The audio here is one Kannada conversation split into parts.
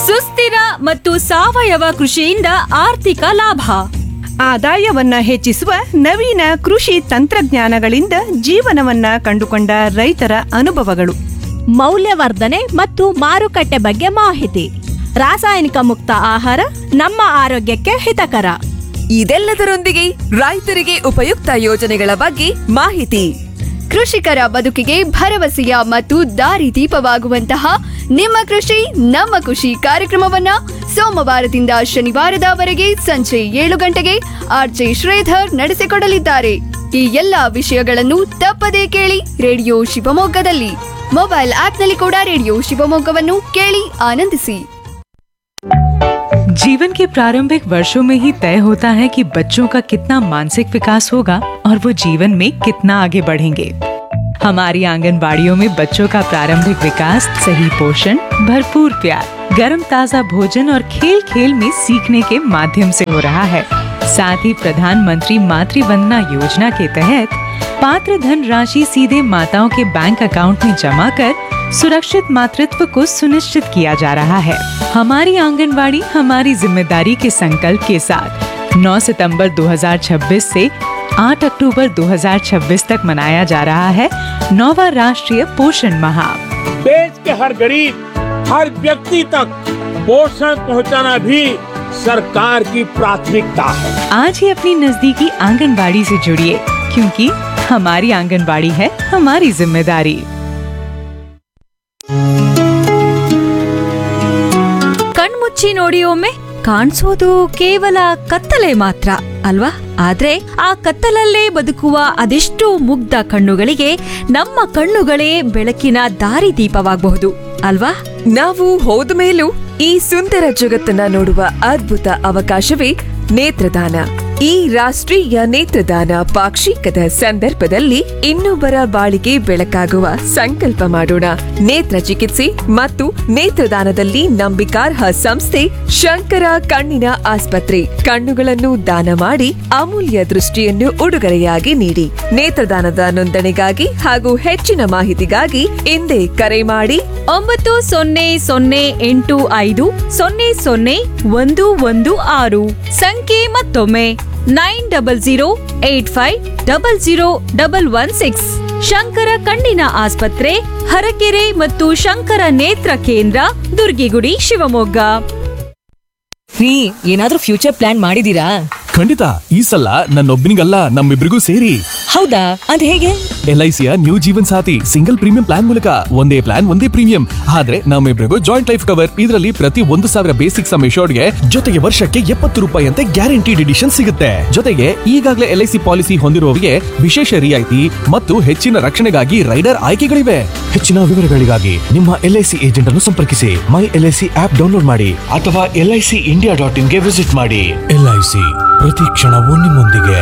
ಸುಸ್ಥಿರ ಮತ್ತು ಸಾವಯವ ಕೃಷಿಯಿಂದ ಆರ್ಥಿಕ ಲಾಭ ಆದಾಯವನ್ನ ಹೆಚ್ಚಿಸುವ ನವೀನ ಕೃಷಿ ತಂತ್ರಜ್ಞಾನಗಳಿಂದ ಜೀವನವನ್ನ ಕಂಡುಕೊಂಡ ರೈತರ ಅನುಭವಗಳು ಮೌಲ್ಯವರ್ಧನೆ ಮತ್ತು ಮಾರುಕಟ್ಟೆ ಬಗ್ಗೆ ಮಾಹಿತಿ ರಾಸಾಯನಿಕ ಮುಕ್ತ ಆಹಾರ ನಮ್ಮ ಆರೋಗ್ಯಕ್ಕೆ ಹಿತಕರ ಇದೆಲ್ಲದರೊಂದಿಗೆ ರೈತರಿಗೆ ಉಪಯುಕ್ತ ಯೋಜನೆಗಳ ಬಗ್ಗೆ ಮಾಹಿತಿ ಕೃಷಿಕರ ಬದುಕಿಗೆ ಭರವಸೆಯ ಮತ್ತು ದಾರಿದೀಪವಾಗುವಂತಹ ನಿಮ್ಮ ಕೃಷಿ ನಮ್ಮ ಖುಷಿ ಕಾರ್ಯಕ್ರಮವನ್ನ ಸೋಮವಾರದಿಂದ ಶನಿವಾರದವರೆಗೆ ಸಂಜೆ ಏಳು ಗಂಟೆಗೆ ಆರ್ಜೆ ಶ್ರೀಧರ್ ನಡೆಸಿಕೊಡಲಿದ್ದಾರೆ ಈ ಎಲ್ಲಾ ವಿಷಯಗಳನ್ನು ತಪ್ಪದೇ ಕೇಳಿ ರೇಡಿಯೋ ಶಿವಮೊಗ್ಗದಲ್ಲಿ ಮೊಬೈಲ್ ಆಪ್ನಲ್ಲಿ ಕೂಡ ರೇಡಿಯೋ ಶಿವಮೊಗ್ಗವನ್ನು ಕೇಳಿ ಆನಂದಿಸಿ जीवन के प्रारंभिक वर्षों में ही तय होता है कि बच्चों का कितना मानसिक विकास होगा और वो जीवन में कितना आगे बढ़ेंगे हमारी आंगनबाड़ियों में बच्चों का प्रारंभिक विकास सही पोषण भरपूर प्यार गर्म ताजा भोजन और खेल खेल में सीखने के माध्यम से हो रहा है साथ ही प्रधानमंत्री मातृ वंदना योजना के तहत पात्र धन राशि सीधे माताओं के बैंक अकाउंट में जमा कर सुरक्षित मातृत्व को सुनिश्चित किया जा रहा है हमारी आंगनवाड़ी हमारी जिम्मेदारी के संकल्प के साथ 9 सितंबर 2026 से 8 अक्टूबर 2026 तक मनाया जा रहा है नौवा राष्ट्रीय पोषण माह देश के हर गरीब हर व्यक्ति तक पोषण पहुंचाना भी सरकार की प्राथमिकता है आज ही अपनी नजदीकी आंगनबाड़ी से जुड़िए क्योंकि हमारी आंगनबाड़ी है हमारी जिम्मेदारी ಕಣ್ಮುಚ್ಚಿ ನೋಡಿ ಒಮ್ಮೆ ಕಾಣಿಸೋದು ಕೇವಲ ಕತ್ತಲೆ ಮಾತ್ರ ಅಲ್ವಾ ಆದ್ರೆ ಆ ಕತ್ತಲಲ್ಲೇ ಬದುಕುವ ಅದೆಷ್ಟೋ ಮುಗ್ಧ ಕಣ್ಣುಗಳಿಗೆ ನಮ್ಮ ಕಣ್ಣುಗಳೇ ಬೆಳಕಿನ ದಾರಿದೀಪವಾಗಬಹುದು ಅಲ್ವಾ ನಾವು ಹೋದ ಮೇಲೂ ಈ ಸುಂದರ ಜಗತ್ತನ್ನ ನೋಡುವ ಅದ್ಭುತ ಅವಕಾಶವೇ ನೇತ್ರದಾನ ಈ ರಾಷ್ಟ್ರೀಯ ನೇತ್ರದಾನ ಪಾಕ್ಷಿಕದ ಸಂದರ್ಭದಲ್ಲಿ ಇನ್ನೊಬ್ಬರ ಬಾಳಿಗೆ ಬೆಳಕಾಗುವ ಸಂಕಲ್ಪ ಮಾಡೋಣ ನೇತ್ರ ಚಿಕಿತ್ಸೆ ಮತ್ತು ನೇತ್ರದಾನದಲ್ಲಿ ನಂಬಿಕಾರ್ಹ ಸಂಸ್ಥೆ ಶಂಕರ ಕಣ್ಣಿನ ಆಸ್ಪತ್ರೆ ಕಣ್ಣುಗಳನ್ನು ದಾನ ಮಾಡಿ ಅಮೂಲ್ಯ ದೃಷ್ಟಿಯನ್ನು ಉಡುಗೊರೆಯಾಗಿ ನೀಡಿ ನೇತ್ರದಾನದ ನೋಂದಣಿಗಾಗಿ ಹಾಗೂ ಹೆಚ್ಚಿನ ಮಾಹಿತಿಗಾಗಿ ಹಿಂದೆ ಕರೆ ಮಾಡಿ ಒಂಬತ್ತು ಸೊನ್ನೆ ಸೊನ್ನೆ ಎಂಟು ಐದು ಸೊನ್ನೆ ಸೊನ್ನೆ ಒಂದು ಒಂದು ಆರು ಸಂಖ್ಯೆ ಮತ್ತೊಮ್ಮೆ nine double zero eight five double zero double one six Shankara ಕಣ್ಣಿನ ಆಸ್ಪತ್ರೆ ಹರಕೆರೆ ಮತ್ತು ಶಂಕರ ನೇತ್ರ ಕೇಂದ್ರ ದುರ್ಗಿಗುಡಿ ಶಿವಮೊಗ್ಗ ರೀ ಏನಾದ್ರೂ ಫ್ಯೂಚರ್ ಪ್ಲಾನ್ ಮಾಡಿದೀರಾ ಖಂಡಿತ ಈ ಸಲ ನನ್ನೊಬ್ಬನಿಗಲ್ಲ ನಮ್ಮಿಬ್ರಿಗೂ ಸೇರಿ ಹೌದಾ ಅದ್ ಹೇಗೆ ಎಲ್ ಐ ಸಿಯ new Jeevan Saathi single premium plan ಮೂಲಕ ಒಂದೇ ಪ್ಲಾನ್ ಒಂದೇ ಪ್ರೀಮಿಯಂ ಆದ್ರೆ ನಮ್ಮಿಬ್ರಿಗೂ ಜಾಯಿಂಟ್ ಲೈಫ್ ಕವರ್ ಇದರಲ್ಲಿ ಪ್ರತಿ ಒಂದು ಸಾವಿರ ಬೇಸಿಕ್ ಸಮ್ ಗೆ ಜೊತೆಗೆ ವರ್ಷಕ್ಕೆ ಎಪ್ಪತ್ತು ರೂಪಾಯಿ ಅಂತೆ ಗ್ಯಾರಂಟಿಡ್ ಎಡಿಷನ್ ಸಿಗುತ್ತೆ ಜೊತೆಗೆ ಈಗಾಗಲೇ ಎಲ್ ಐ ಸಿ ಪಾಲಿಸಿ ಹೊಂದಿರುವವರಿಗೆ ವಿಶೇಷ ರಿಯಾಯಿತಿ ಮತ್ತು ಹೆಚ್ಚಿನ ರಕ್ಷಣೆಗಾಗಿ ರೈಡರ್ ಆಯ್ಕೆಗಳಿವೆ ಹೆಚ್ಚಿನ ವಿವರಗಳಿಗಾಗಿ ನಿಮ್ಮ ಎಲ್ ಐ ಸಿ ಏಜೆಂಟ್ ಅನ್ನು ಸಂಪರ್ಕಿಸಿ my L I C app download ಮಾಡಿ ಅಥವಾ L I C India dot ಇನ್ಗೆ ವಿಸಿಟ್ ಮಾಡಿ ಎಲ್ ಐ ಸಿ ಪ್ರತಿ ಕ್ಷಣವೂ ನಿಮ್ಮೊಂದಿಗೆ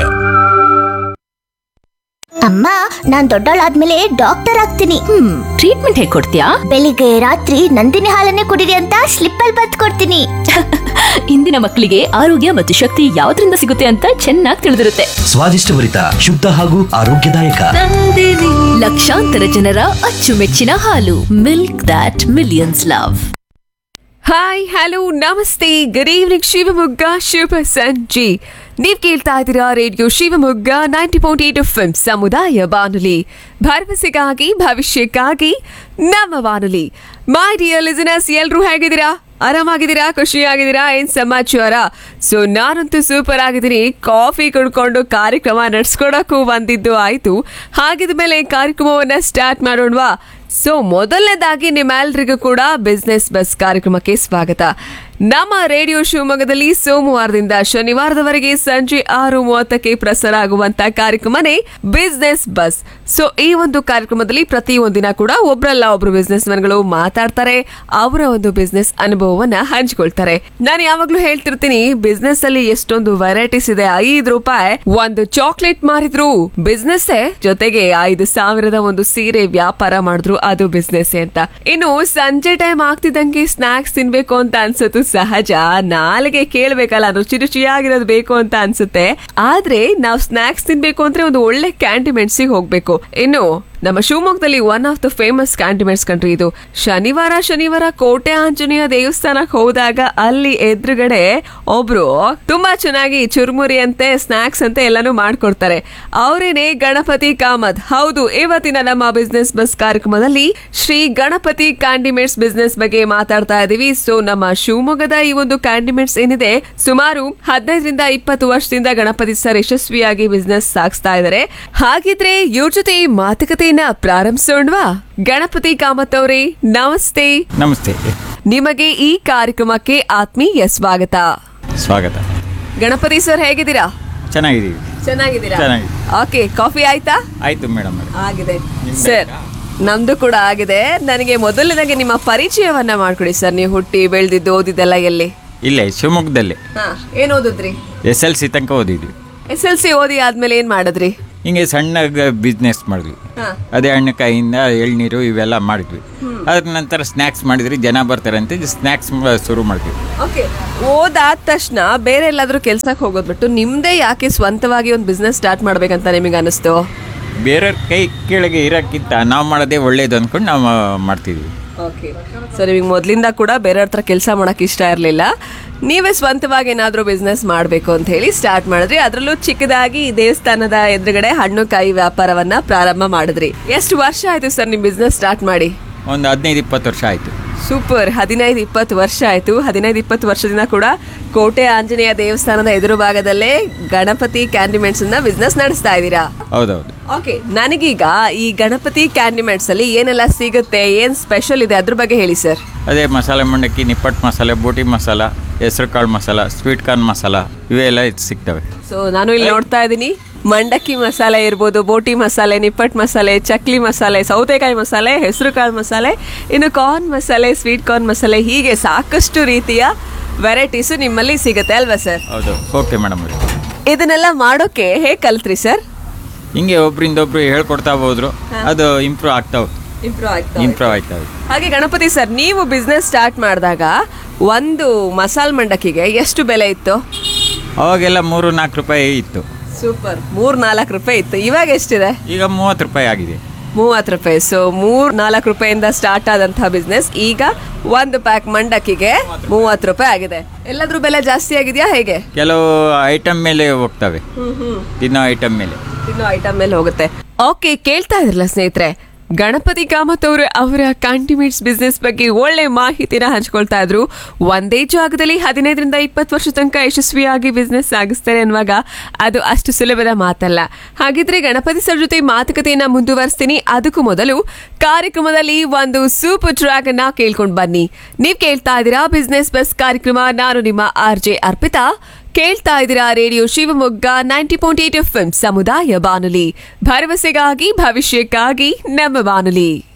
ಅಮ್ಮ ನಾನ್ ದೊಡ್ಡವಳಾದ್ಮೇಲೆ ಡಾಕ್ಟರ್ ಆಗ್ತೀನಿ ಟ್ರೀಟ್ಮೆಂಟ್ ಹೇಗೆ ಕೊಡ್ತೀಯಾ ಬೆಳಿಗ್ಗೆ ರಾತ್ರಿ ನಂದಿನಿ ಹಾಲನ್ನೇ ಕುಡಿರಿ ಅಂತ ಸ್ಲಿಪ್ ಅಲ್ಲಿ ಬತ್ ಕೊಡ್ತೀನಿ ಇಂದಿನ ಮಕ್ಕಳಿಗೆ ಆರೋಗ್ಯ ಮತ್ತು ಶಕ್ತಿ ಯಾವ್ದ್ರಿಂದ ಸಿಗುತ್ತೆ ಅಂತ ಚೆನ್ನಾಗಿ ತಿಳಿದಿರುತ್ತೆ ಸ್ವಾದಿಷ್ಟಭರಿತ ಶುದ್ಧ ಹಾಗೂ ಆರೋಗ್ಯದಾಯಕ ಲಕ್ಷಾಂತರ ಜನರ ಅಚ್ಚುಮೆಚ್ಚಿನ ಹಾಲು milk that millions love hi hello ನಮಸ್ತೆ ಗುಡ್ ಈವ್ನಿಂಗ್ ಶಿವಮೊಗ್ಗ ಶುಭ ಸಂಜೆ ನೀವ್ ಕೇಳ್ತಾ ಇದ್ದೀರಾ radio Shivamogga ninety point eight F ಸಮುದಾಯ ಬಾನುಲಿ ಭರವಸೆಗಾಗಿ ಭವಿಷ್ಯಕ್ಕಾಗಿ ನಮ್ಮ ಬಾನುಲಿ ಮೈ ಡಿಯರ್ ಲಿಸನರ್ಸ್ ಎಲ್ರೂ ಹೇಗಿದ್ದೀರಾ ಆರಾಮಾಗಿದ್ದೀರಾ ಖುಷಿಯಾಗಿದ್ದೀರಾ ಏನ್ ಸಮಾಚಾರ ಸೊ ನಾನಂತೂ ಸೂಪರ್ ಆಗಿದ್ದೀನಿ ಕಾಫಿ ಕುಡ್ಕೊಂಡು ಕಾರ್ಯಕ್ರಮ ನಡ್ಸ್ಕೊಡಕ್ಕೂ ಬಂದಿದ್ದು ಆಯ್ತು ಹಾಗಿದ ಮೇಲೆ ಕಾರ್ಯಕ್ರಮವನ್ನ ಸ್ಟಾರ್ಟ್ ಮಾಡೋಣವಾ ಸೊ ಮೊದಲನೇದಾಗಿ ನಿಮ್ಮೆಲ್ರಿಗೂ ಕೂಡ ಬಿಸ್ನೆಸ್ ಬಸ್ ಕಾರ್ಯಕ್ರಮಕ್ಕೆ ಸ್ವಾಗತ ನಮ್ಮ ರೇಡಿಯೋ ಶಿವಮೊಗ್ಗದಲ್ಲಿ ಸೋಮವಾರದಿಂದ ಶನಿವಾರದವರೆಗೆ ಸಂಜೆ ಆರು ಮೂವತ್ತಕ್ಕೆ ಪ್ರಸಾರ ಆಗುವಂತ ಕಾರ್ಯಕ್ರಮನೇ ಬಿಸ್ನೆಸ್ ಬಸ್ ಸೊ ಈ ಒಂದು ಕಾರ್ಯಕ್ರಮದಲ್ಲಿ ಪ್ರತಿ ಒಂದಿನ ಕೂಡ ಒಬ್ರಲ್ಲ ಒಬ್ರು ಬಿಸ್ನೆಸ್ ಮನ್ಗಳು ಮಾತಾಡ್ತಾರೆ ಅವರ ಒಂದು ಬಿಸ್ನೆಸ್ ಅನುಭವವನ್ನ ಹಂಚ್ಕೊಳ್ತಾರೆ ನಾನು ಯಾವಾಗ್ಲೂ ಹೇಳ್ತಿರ್ತೀನಿ ಬಿಸ್ನೆಸ್ ಅಲ್ಲಿ ಎಷ್ಟೊಂದು ವೆರೈಟೀಸ್ ಇದೆ ಐದು ರೂಪಾಯಿ ಒಂದು ಚಾಕ್ಲೇಟ್ ಮಾರಿದ್ರು ಬಿಸ್ನೆಸ್ ಜೊತೆಗೆ ಐದು ಸಾವಿರದ ಒಂದು ಸೀರೆ ವ್ಯಾಪಾರ ಮಾಡಿದ್ರು ಅದು ಬಿಸ್ನೆಸ್ ಅಂತ ಇನ್ನು ಸಂಜೆ ಟೈಮ್ ಆಗ್ತಿದ್ದಂಗೆ ಸ್ನಾಕ್ಸ್ ತಿನ್ಬೇಕು ಅಂತ ಅನ್ಸತ್ತು ಸಹಜ ನಾಲಿಗೆ ಕೇಳ್ಬೇಕಲ್ಲ ರುಚಿ ರುಚಿಯಾಗಿರೋದು ಬೇಕು ಅಂತ ಅನ್ಸುತ್ತೆ ಆದ್ರೆ ನಾವು ಸ್ನಾಕ್ಸ್ ತಿನ್ಬೇಕು ಅಂದ್ರೆ ಒಂದು ಒಳ್ಳೆ ಕ್ಯಾಂಟಿ ಮೆಣಸಿಗೆ ಹೋಗ್ಬೇಕು ಇನ್ನು ನಮ್ಮ ಶಿವಮೊಗ್ಗದಲ್ಲಿ one of the famous condiments country ಇದು ಶನಿವಾರ ಶನಿವಾರ ಕೋಟೆ ಆಂಜನೇಯ ದೇವಸ್ಥಾನಕ್ಕೆ ಹೋದಾಗ ಅಲ್ಲಿ ಎದುರುಗಡೆ ಒಬ್ರು ತುಂಬಾ ಚೆನ್ನಾಗಿ ಚುರುಮುರಿ ಅಂತೆ ಸ್ನಾಕ್ಸ್ ಅಂತೆ ಎಲ್ಲಾನು ಮಾಡ್ಕೊಡ್ತಾರೆ ಅವರೇನೆ ಗಣಪತಿ ಕಾಮತ್ ಹೌದು ಇವತ್ತಿನ ನಮ್ಮ ಬಿಸ್ನೆಸ್ ಬಸ್ ಕಾರ್ಯಕ್ರಮದಲ್ಲಿ ಶ್ರೀ ಗಣಪತಿ ಕ್ಯಾಂಡಿಮೇಟ್ಸ್ ಬಿಸ್ನೆಸ್ ಬಗ್ಗೆ ಮಾತಾಡ್ತಾ ಇದೀವಿ ಸೊ ನಮ್ಮ ಶಿವಮೊಗ್ಗದ ಈ ಒಂದು ಕ್ಯಾಂಡಿಮೇಟ್ಸ್ ಏನಿದೆ ಸುಮಾರು ಹದಿನೈದರಿಂದ ಇಪ್ಪತ್ತು ವರ್ಷದಿಂದ ಗಣಪತಿ ಸರ್ ಯಶಸ್ವಿಯಾಗಿ ಬಿಸ್ನೆಸ್ ಸಾಗಿಸ್ತಾ ಇದ್ದಾರೆ ಹಾಗಿದ್ರೆ ಇವ್ರ ಜೊತೆ ಮಾತುಕತೆಯನ್ನ ಪ್ರಾರಂಭಿಸೋಣವಾ ಗಣಪತಿ ಕಾಮತ್ ಅವರೇ ನಮಸ್ತೆ ನಮಸ್ತೆ ನಿಮಗೆ ಈ ಕಾರ್ಯಕ್ರಮಕ್ಕೆ ಆತ್ಮೀಯ ಸ್ವಾಗತ ಸ್ವಾಗತ ಗಣಪತಿ ಸರ್ ಹೇಗಿದ್ದೀರಾ ಚೆನ್ನಾಗಿದ್ದೀವಿ ಚೆನ್ನಾಗಿದ್ದೀರಾ ಚೆನ್ನಾಗಿದೆ. ಓಕೆ ಕಾಫಿ ಆಯ್ತಾ ಆಯ್ತು ಮೇಡಮ್ ಆಗಿದೆ ಸರ್ ನಮ್ದು ಕೂಡ ಆಗಿದೆ ನನಗೆ ಮೊದಲನೇದಾಗಿ ನಿಮ್ಮ ಪರಿಚಯವನ್ನ ಮಾಡ್ಕೊಡಿ ಸರ್ ನೀವು ಹುಟ್ಟಿ ಬೆಳೆದಿದ್ದು ಓದಿದ್ದೆಲ್ಲ ಎಲ್ಲಿ ಇಲ್ಲೇ ಶಿವಮೊಗ್ಗದಲ್ಲೇ ಹಾ ಏನ್ ಓದಿದ್ರಿ ಎಸ್ ಎಲ್ ಸಿ ತನಕ ಓದಿದ್ವಿ ಎಸ್ ಎಲ್ ಸಿ ಓದಿ ಆದ್ಮೇಲೆ ಏನ್ ಮಾಡಿದ್ರಿ ಹಿಂಗೆ ಸಣ್ಣ ಬಿಸ್ನೆಸ್ ಮಾಡಿದ್ವಿ ಹಾ. ಅದೇ ಹಣ್ಣುಕಾಯಿಂದ ಎಳ್ನೀರು ಇವೆಲ್ಲ ಮಾಡಿದ್ವಿ ಅದ್ರ ನಂತರ ಸ್ನ್ಯಾಕ್ಸ್ ಮಾಡಿದ್ರಿ ಜನ ಬರ್ತಾರೆ ಅಂತ ಸ್ನ್ಯಾಕ್ಸ್ ಶುರು ಮಾಡಿದ್ವಿ ಓಕೆ ಓದಾದ ತಕ್ಷಣ ಬೇರೆ ಎಲ್ಲಾದ್ರೂ ಕೆಲ್ಸಕ್ಕೆ ಹೋಗೋದ್ ಬಿಟ್ಟು ನಿಮ್ದೇ ಯಾಕೆ ಸ್ವಂತವಾಗಿ ಒಂದು ಬಿಸ್ನೆಸ್ ಸ್ಟಾರ್ಟ್ ಮಾಡ್ಬೇಕಂತ ನಿಮಗೆ ಅನಿಸ್ತು ಬೇರೆಯವ್ರ ಕೈ ಕೆಳಗೆ ಇರೋಕ್ಕಿಂತ ನಾವು ಮಾಡೋದೇ ಒಳ್ಳೇದು ಅಂದ್ಕೊಂಡು ನಾವು ಮಾಡ್ತಿದ್ವಿ ಓಕೆ ಸೊ ನಿಮಗೆ ಮೊದಲಿಂದ ಕೂಡ ಬೇರೆ ಹತ್ರ ಕೆಲಸ ಮಾಡಕ್ ಇಷ್ಟ ಇರಲಿಲ್ಲ ನೀವೇ ಸ್ವಂತವಾಗಿ ಏನಾದರೂ ಬಿಸ್ನೆಸ್ ಮಾಡಬೇಕು ಅಂತ ಹೇಳಿ ಸ್ಟಾರ್ಟ್ ಮಾಡಿದ್ರಿ ಅದರಲ್ಲೂ ಚಿಕ್ಕದಾಗಿ ದೇವಸ್ಥಾನದ ಎದುರುಗಡೆ ಹಣ್ಣು ಕಾಯಿ ವ್ಯಾಪಾರವನ್ನ ಪ್ರಾರಂಭ ಮಾಡಿದ್ರಿ ಎಷ್ಟು ವರ್ಷ ಆಯ್ತು ಸರ್ ನಿಮ್ ಬಿಸ್ನೆಸ್ ಸ್ಟಾರ್ಟ್ ಮಾಡಿ ಒಂದು ಹದಿನೈದು ಇಪ್ಪತ್ತು ವರ್ಷ ಆಯಿತು ಸೂಪರ್ ಹದಿನೈದು ಇಪ್ಪತ್ತು ವರ್ಷ ಆಯ್ತು ಹದಿನೈದು ಇಪ್ಪತ್ತು ವರ್ಷದಿಂದ ಕೂಡ ಕೋಟೆ ಆಂಜನೇಯ ದೇವಸ್ಥಾನದ ಎದುರು ಭಾಗದಲ್ಲೇ ಗಣಪತಿ ಕ್ಯಾಂಡಿಮೆಂಟ್ಸ್ ಅನ್ನ ಬಿಸ್ನೆಸ್ ನಡೆಸ್ತಾ ಇದ್ದೀರಾ ಹೌದೌದು ಓಕೆ ನನಗೀಗ ಈ ಗಣಪತಿ ಕ್ಯಾಂಡಿಮೆಂಟ್ಸ್ ಅಲ್ಲಿ ಏನೆಲ್ಲ ಸಿಗುತ್ತೆ ಏನ್ ಸ್ಪೆಷಲ್ ಇದೆ ಅದ್ರ ಬಗ್ಗೆ ಹೇಳಿ ಸರ್ ಅದೇ ಮಸಾಲೆ ಮಂಡಕ್ಕಿ ನಿಪ್ಪಟ್ಟು ಮಸಾಲೆ ಬೋಟಿ ಮಸಾಲ ಹೆಸರು ಕಾಳು ಮಸಾಲ ಸ್ವೀಟ್ ಕಾರ್ನ್ ಮಸಾಲ ಇವೆಲ್ಲ ಸಿಗ್ತವೆ ಸೊ ನಾನು ಇಲ್ಲಿ ನೋಡ್ತಾ ಇದ್ದೀನಿ ಮಂಡಕ್ಕಿ ಮಸಾಲೆ ಇರ್ಬೋದು ಬೋಟಿ ಮಸಾಲೆ ನಿಪ್ಪಟ್ ಮಸಾಲೆ ಚಕ್ಲಿ ಮಸಾಲೆ ಸೌತೆಕಾಯಿ ಮಸಾಲೆ ಹೆಸರು ಕಾಳು ಮಸಾಲೆ ಇನ್ನು ಕಾರ್ನ್ ಮಸಾಲೆ ಸ್ವೀಟ್ ಕಾರ್ನ್ ಮಸಾಲೆ ಹೀಗೆ ಸಾಕಷ್ಟು ರೀತಿಯ ವೆರೈಟೀಸು ನಿಮ್ಮಲ್ಲಿ ಸಿಗುತ್ತೆ ಅಲ್ವಾ ಸರ್ ಹೌದು ಓಕೆ ಮೇಡಮ್ ಇದನ್ನೆಲ್ಲ ಮಾಡೋಕೆ ಹೇಗೆ ಕಲ್ತ್ರಿ ಸರ್ ಹಿಂಗೆ ಒಬ್ರಿಂದ ಒಬ್ರು ಹೇಳ್ಕೊಡ್ತಾ ಹೋದ್ರು ಅದು ಇಂಪ್ರೂವ್ ಆಗ್ತಾವೆ ಇಂಪ್ರೂವ್ ಆಗ್ತಾ ಇಂಪ್ರೂವ್ ಆಗ್ತಾವೆ ಹಾಗೆ ಗಣಪತಿ ಸರ್ ನೀವು ಬಿಸ್ನೆಸ್ ಸ್ಟಾರ್ಟ್ ಮಾಡಿದಾಗ ಒಂದು ಮಸಾಲ್ ಮಂಡಕ್ಕಿಗೆ ಎಷ್ಟು ಬೆಲೆ ಇತ್ತು ಅವಾಗೆಲ್ಲ ಮೂರು ನಾಲ್ಕು ರೂಪಾಯಿ ಇತ್ತು ಸೂಪರ್ ಮೂರ್ ನಾಲ್ಕು ರೂಪಾಯಿ ಇತ್ತು ಇವಾಗ ಎಷ್ಟಿದೆ ಈಗ ಮೂವತ್ತು ರೂಪಾಯಿ ಆಗಿದೆ ಮೂವತ್ತು ರೂಪಾಯಿ ಸೊ ಮೂರ್ ನಾಲ್ಕು ರೂಪಾಯಿಂದ ಸ್ಟಾರ್ಟ್ ಆದಂತಹ ಬಿಸ್ನೆಸ್ ಈಗ ಒಂದು ಪ್ಯಾಕ್ ಮಂಡಕ್ಕಿಗೆ ಮೂವತ್ತು ರೂಪಾಯಿ ಆಗಿದೆ ಎಲ್ಲಾದ್ರೂ ಬೆಲೆ ಜಾಸ್ತಿ ಆಗಿದೆಯಾ ಹೇಗೆ ಕೆಲವು ಐಟಮ್ ಮೇಲೆ ಹೋಗ್ತವೆ ತಿನ್ನೋ ಐಟಮ್ ಮೇಲೆ ತಿನ್ನೋ ಐಟಮ್ ಮೇಲೆ ಹೋಗುತ್ತೆ ಓಕೆ ಕೇಳ್ತಾ ಇದ್ರಲ್ಲ ಸ್ನೇಹಿತರೆ ಗಣಪತಿ ಕಾಮತ್ ಅವರು ಅವರ ಕಾಂಟಿಮೇಟ್ಸ್ ಬಿಸ್ನೆಸ್ ಬಗ್ಗೆ ಒಳ್ಳೆ ಮಾಹಿತಿನ ಹಂಚ್ಕೊಳ್ತಾ ಇದ್ರು ಒಂದೇ ಜಾಗದಲ್ಲಿ ಹದಿನೈದರಿಂದ ಇಪ್ಪತ್ತು ವರ್ಷ ತನಕ ಯಶಸ್ವಿಯಾಗಿ ಬಿಸ್ನೆಸ್ ಸಾಗಿಸ್ತಾರೆ ಅನ್ನುವಾಗ ಅದು ಅಷ್ಟು ಸುಲಭದ ಮಾತಲ್ಲ ಹಾಗಿದ್ರೆ ಗಣಪತಿ ಸರ್ ಜೊತೆ ಮಾತುಕತೆಯನ್ನ ಮುಂದುವರಿಸ್ತೀನಿ ಅದಕ್ಕೂ ಮೊದಲು ಕಾರ್ಯಕ್ರಮದಲ್ಲಿ ಒಂದು ಸೂಪರ್ ಟ್ರ್ಯಾಕ್ ಅನ್ನ ಕೇಳ್ಕೊಂಡು ಬನ್ನಿ ನೀವ್ ಕೇಳ್ತಾ ಇದ್ದೀರಾ ಬಿಸ್ನೆಸ್ ಬಸ್ ಕಾರ್ಯಕ್ರಮ ನಾನು ನಿಮ್ಮ ಆರ್ ಜೆ ಅರ್ಪಿತಾ ಕೇಳ್ತಾ ಇದ್ದೀರಾ radio Shivamogga ninety point eight F ಸಮುದಾಯ ಬಾನುಲಿ ಭರವಸೆಗಾಗಿ ಭವಿಷ್ಯಕ್ಕಾಗಿ ನಮ್ಮ ಬಾನುಲಿ